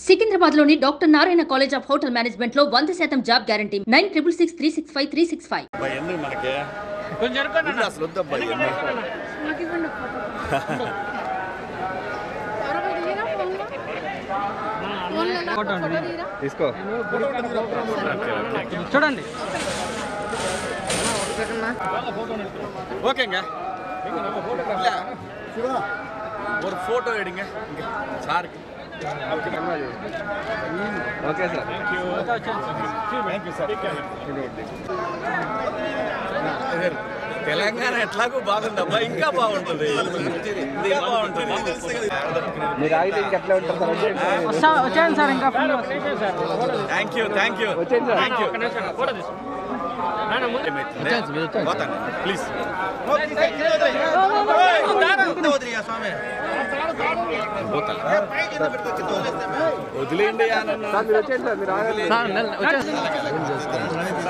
సికింద్రాబాద్ లోని doctor Narayana college of hotel management లో వంద శాతం job guarantee nine triple six three six five three six five అబ్బాయి ఎందుకు మనకి కొంచెం ఎరుకోండి ఉండు అసలు వద్దబ్బా ఇవన్నీ. నాకు ఇవ్వండి ఫోటో ఎవరో తీయరా ఫోన్లో ఫోన్లో నాకు ఫోటో ఫోటో అండి. తీయరా తీసుకో చూడండి ஓகேங்க இல்ல ஒரு ஃபோட்டோ எடுங்க இங்க சாருக்கு ఓకే సార్ తెలంగాణ ఎట్లాగో బాగుందబ్బా ఇంకా బాగుంటుంది ఇంకా బాగుంటుంది మీరు ఆగితే ఇంకెట్లా ఉంటారు సార్ వచ్చేయండి సార్ మీరు. వస్తా వచ్చేయండి సార్ ఇంకా full thank you thank you వచ్చేయండి సార్ థ్యాంక్ యూ ఒక్క నిమిషం ఫోటో తీసుకో నాన్న ముందు పోతాను ప్లీజ్ పోతాను వదిలేండి ఆనంద్ సార్ మీరు వచ్చేయండి సార్ మీరు ఆగండి సార్ నెల- వచ్చేయండి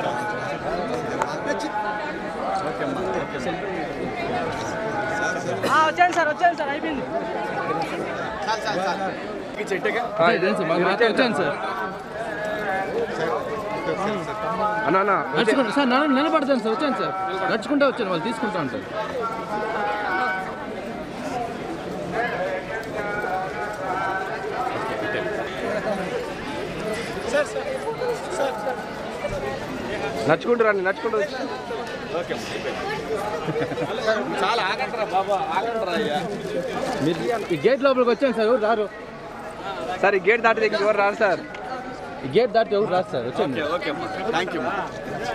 ఆ, వచ్చేయండి సార్ వచ్చేయండి సార్ అయిపోయింది చెట్టుగా ఆ, ఇదేం సార్, మీరు వచ్చేయండి సార్ అన్న అన్న వచ్చే- నడుచుకుంటా సార్ నన్ను నిలబడతాను సార్ వచ్చాను సార్ నడుచుకుంటూ వచ్చాను వాళ్ళు తీసుకుంటా ఉంటారు నడుచుకుంటూ రండి నడుచుకుంటూ వచ్చి ఓకే చాలా ఆగంటరా బాబా ఆగంటరా అయ్యా మీరు ఈ గేట్ లోపలికి వచ్చాను సార్ ఎవరు రారు సార్ ఈ గేట్ దాటి దగ్గర ఎవరు రారు సార్ ఈ గేట్ దాటి ఎవరు రారు సార్ వచ్చాను ఓకే ఓకే అమ్మా థ్యాంక్ యూ అమ్మా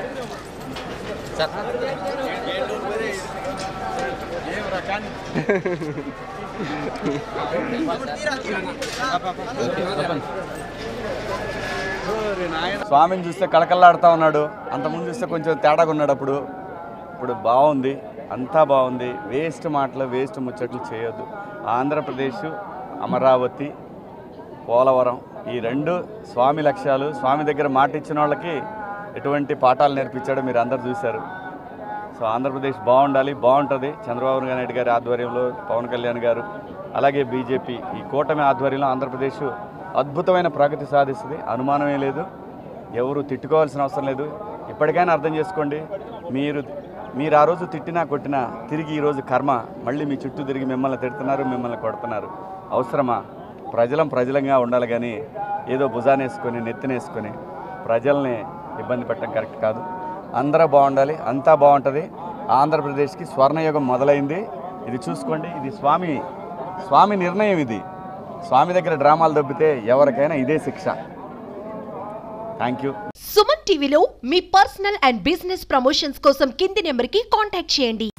స్వామిని చూస్తే కళకళలాడుతూ ఉన్నాడు అంతకుముందు చూస్తే కొంచెం తేడాగా ఉన్నాడు అప్పుడు ఇప్పుడు బాగుంది అంతా బాగుంది వేస్ట్ మాటలు వేస్ట్ ముచ్చట్లు చేయొద్దు ఆంధ్రప్రదేశ్ అమరావతి పోలవరం ఈ రెండు స్వామి లక్ష్యాలు స్వామి దగ్గర మాట ఇచ్చిన వాళ్ళకి ఎటువంటి పాఠాలు నేర్పించాడో మీరు అందరు చూశారు సో ఆంధ్రప్రదేశ్ బాగుండాలి బాగుంటుంది చంద్రబాబు నాయుడు గారి ఆధ్వర్యంలో పవన్ కళ్యాణ్ గారు అలాగే బీజేపీ ఈ కూటమి ఆధ్వర్యంలో ఆంధ్రప్రదేశ్ అద్భుతమైన ప్రగతి సాధిస్తుంది అనుమానమే లేదు ఎవరు తిట్టుకోవాల్సిన అవసరం లేదు ఇప్పటికైనా అర్థం చేసుకోండి మీరు మీరు ఆ రోజు తిట్టినా కొట్టినా తిరిగి ఈరోజు కర్మ మళ్ళీ మీ చుట్టూ తిరిగి మిమ్మల్ని తిడుతున్నారు మిమ్మల్ని కొడుతున్నారు అవసరమా ప్రజలం ప్రజలంగా ఉండాలి కానీ ఏదో భుజానేసుకొని నెత్తినేసుకొని ప్రజల్ని ఇబ్బంది పెట్టడం కరెక్ట్ కాదు అందరూ బాగుండాలి అంతా బాగుంటుంది ఆంధ్రప్రదేశ్కి స్వర్ణయుగం మొదలైంది ఇది చూసుకోండి ఇది స్వామి స్వామి నిర్ణయం ఇది స్వామి దగ్గర డ్రామాలు దొబ్బితే ఎవరికైనా ఇదే శిక్ష థ్యాంక్ యూ సుమన్ టీవీలో మీ పర్సనల్ అండ్ బిజినెస్ ప్రమోషన్స్ కోసం కింది నెంబర్కి కాంటాక్ట్ చేయండి